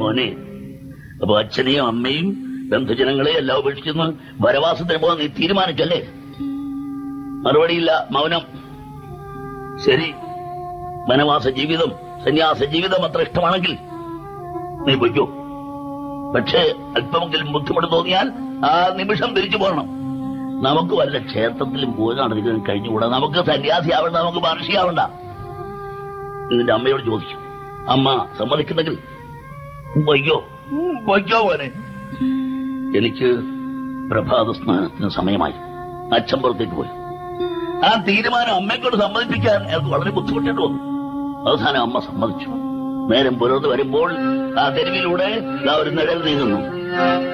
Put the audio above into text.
മോനെ അപ്പൊ അച്ഛനെയും അമ്മയും ബന്ധുജനങ്ങളെയും എല്ലാം ഉപേക്ഷിച്ചെന്ന് വനവാസത്തിന് പോകാൻ നീ തീരുമാനിച്ചല്ലേ മറുപടിയില്ല മൗനം ശരി വനവാസ ജീവിതം സന്യാസ ജീവിതം അത്ര ഇഷ്ടമാണെങ്കിൽ നീ പൊയ്ക്കോ പക്ഷേ അല്പമെങ്കിലും ബുദ്ധിമുട്ട് തോന്നിയാൽ ആ നിമിഷം തിരിച്ചു പോകണം നമുക്ക് വല്ല ക്ഷേത്രത്തിലും പൂജ നടത്തിക്കാൻ കഴിഞ്ഞുകൂടാ നമുക്ക് സന്യാസിയാവണ്ട നമുക്ക് മഹർഷിയാവണ്ട നിന്റെ അമ്മയോട് ചോദിച്ചു അമ്മ സമ്മതിക്കുന്നെങ്കിൽ വയ്യോ വയ്യോ മോനെ എനിക്ക് പ്രഭാത സ്നാനത്തിന് സമയമായി അച്ഛൻ പുറത്തേക്ക് പോയി ആ തീരുമാനം അമ്മയെക്കൊണ്ട് സമ്മതിപ്പിക്കാൻ അയാൾക്ക് വളരെ ബുദ്ധിമുട്ടിട്ട് വന്നു അവസാനം അമ്മ സമ്മതിച്ചു നേരം പുലർന്ന് വരുമ്പോൾ ആ തെരുവിലൂടെ ദാ ഒരു നിഴൽ നീങ്ങുന്നു